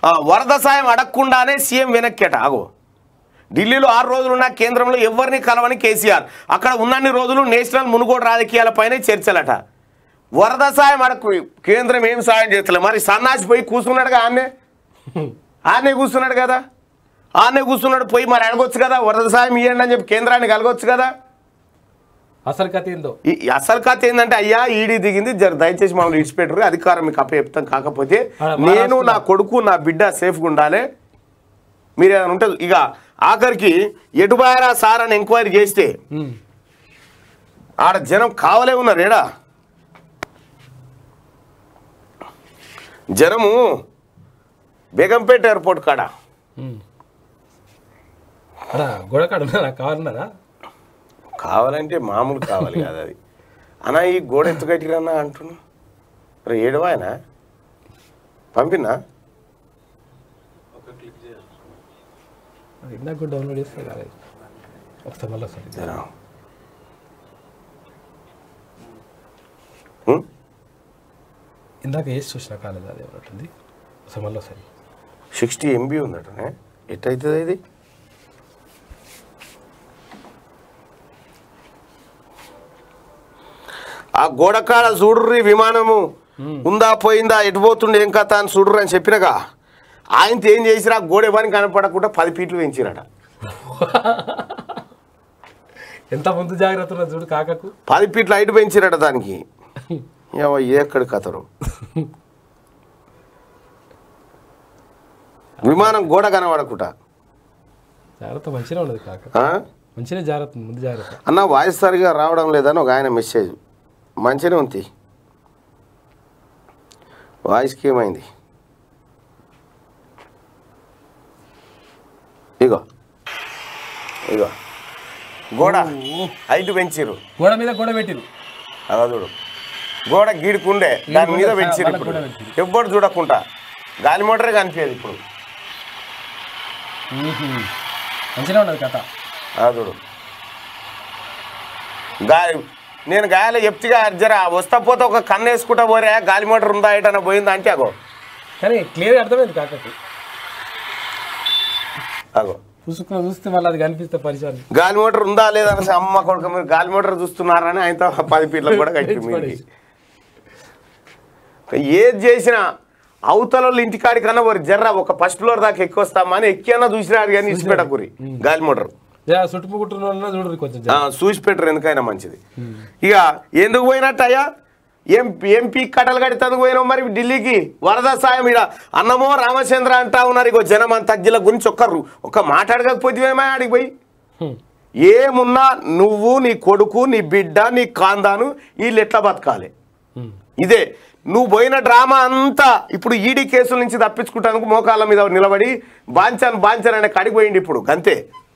ఆ, వరద సాయం అడగకుండానే సీఎం వెనక్కేట ఆగో ఢిల్లీలో ఆరు రోజులున్న కేంద్రంలో ఎవరిని కలవని కేసీఆర్ అక్కడ ఉన్నన్ని రోజులు నేషనల్ మునుగోడు రాజకీయాలపైనే చర్చలట వరద సాయం అడగకు కేంద్రం ఏం సాయం చేస్తలే మరి సన్నాసి పోయి కూర్చున్నాడుగా ఆన్నే ఆనే కూర్చున్నాడు కదా ఆనే కూర్చున్నాడు పోయి మరి అడగొచ్చు కదా వరద సాయం ఇవ్వండి అని చెప్పి కేంద్రాన్ని కలగొచ్చు కదా అసలు కథ ఏందో ఈ ఈ అసలు కథ ఏంటంటే అయ్యా ఈడీ దిగింది జర దయచేసి మమ్మల్ని ఇడిచిపెట్టరు అధికారం మీకు అప్ప చెప్తాం కాకపోతే ఆడ నేను మహారాష్ట్రలో- నా కొడుకు నా బిడ్డ సేఫ్గా ఉండాలి మీరు ఏమైనా ఉంటుంది ఇక ఆఖరికి ఎటుబాయరా సార్ అని ఎంక్వైరీ చేస్తే ఉమ్. ఆడ జనం కావలే ఉన్నారు ఏడా జనము బేగంపేట ఎయిర్పోర్ట్ కాడ ఉమ్. అడా గొడవకాడు ఉన్నారా కావాలన్నారా కావాలంటే మామూలు కావాలి కదా అది అన్నా ఈ గోడ ఎంత కట్టిరన్నా అంటున్నా రే ఏడవాయనా పంపినా అది ఇందాక కూడా డౌన్లోడ్ చేస్తే కాలేదు ఒకసారి మళ్ళీ ఒకసారి జరా ఉం? ఇందాక వేసి చూసిన కాలేదు అది ఎవరంటుంది ఒకసారి మళ్ళీ ఒకసారి సిక్స్టీ ఎంబీ ఉందటనే ఎట్టయితుంది ఇది ఆ గోడకాడ చూడుర్రి విమానము ఉందా పోయిందా ఎటు పోతుండే ఏం కథ అని చూడుర్రి అని చెప్పినగా ఆయనతో ఏం చేసిరా గోడ ఎవరిని కనపడకుండా పది ఫీట్లు పెంచిరట ఎంత ముందు జాగ్రత్త ఉన్నది చూడు కాకకు పది ఫీట్లు హైట్ పెంచిరట దానికి ఏమో ఎక్కడి కథరు విమానం గోడ కనబడకుండా జాగ్రత్త మంచిగా ఉన్నది కాక ఆ? మంచిగా జాగ్రత్త ముందు జాగ్రత్త అన్న వాయిస్ సరిగా రావడం లేదని ఒక ఆయన మెసేజ్ మంచిగానే ఉంది వాయిస్కి ఏమైంది ఇగో ఇగో గోడ హైట్ పెంచిరు గోడ మీద గోడ పెట్టిరు అలా చూడు గోడ గీడుకుండే దాని మీద గోడ- పెంచిరు వాళ్ళ ఇప్పుడు గోడ పెట్టిరు. ఎవ్వడు చూడకుండా గాలి మోటరే కనిపించదు ఇప్పుడు మంచిగా ఉన్నది కథ అలా చూడు గాలి నేను గాలి చెప్తిగా జరా వస్తా పోతే ఒక కన్ను వేసుకుంటా పోరే గాలి మోటార్ ఉందా ఎటన్నా పోయిందా అంటే అగో కానీ క్లియర్గా అర్థమైంది కాకకు అగో పుసుకుని చూస్తే మళ్ళీ అది కనిపిస్తే పరిచయం గాలి మోటార్ ఉందా లేదా అనేసి అమ్మ కొడుకు మీరు గాలి మోటార్ చూస్తున్నారని ఆయనతో పది ఫీట్లకు కూడా కట్టి మీదకి. ఏది చేసినా అవతల వాళ్ళ ఇంటికాడి కన్నా వారు జర్ర ఒక ఫస్ట్ ఫ్లోర్ దాకా ఎక్కువ వస్తామని ఎక్కినా చూసినారు కానీ ఇచ్చిపెట్టకూరి గాలి మోటార్ యా చుట్టుముట్టున్న వాళ్ళని చూడరు కొంచెం ఆ, చూసి పెట్టరు ఎందుకైనా మంచిది ఇక ఎందుకు పోయినట్టు అయ్యా ఏం ఎంపీ కట్టలు కడితేందుకు పోయినావు మరి ఢిల్లీకి వరద సాయం ఇడ అన్నమో రామచంద్ర అంటా ఉన్నారు ఇగో జనం అంత జిల్లా గురించి ఒక్కరు ఒక్క మాట్లాడకపోతేమేమో ఆడికి పోయి హ్మ్. ఏమున్నా నువ్వు నీ కొడుకు నీ బిడ్డ నీ కాందాను వీళ్ళు ఎట్లా బతకాలి హ్మ్. ఇదే నువ్వు పోయిన డ్రామా అంతా ఇప్పుడు ఈడీ కేసుల నుంచి తప్పించుకుంటానికి మోకాళ్ళ మీద నిలబడి బాంచాను బాంచాను అనే కడిగి పోయింది ఇప్పుడు గంతే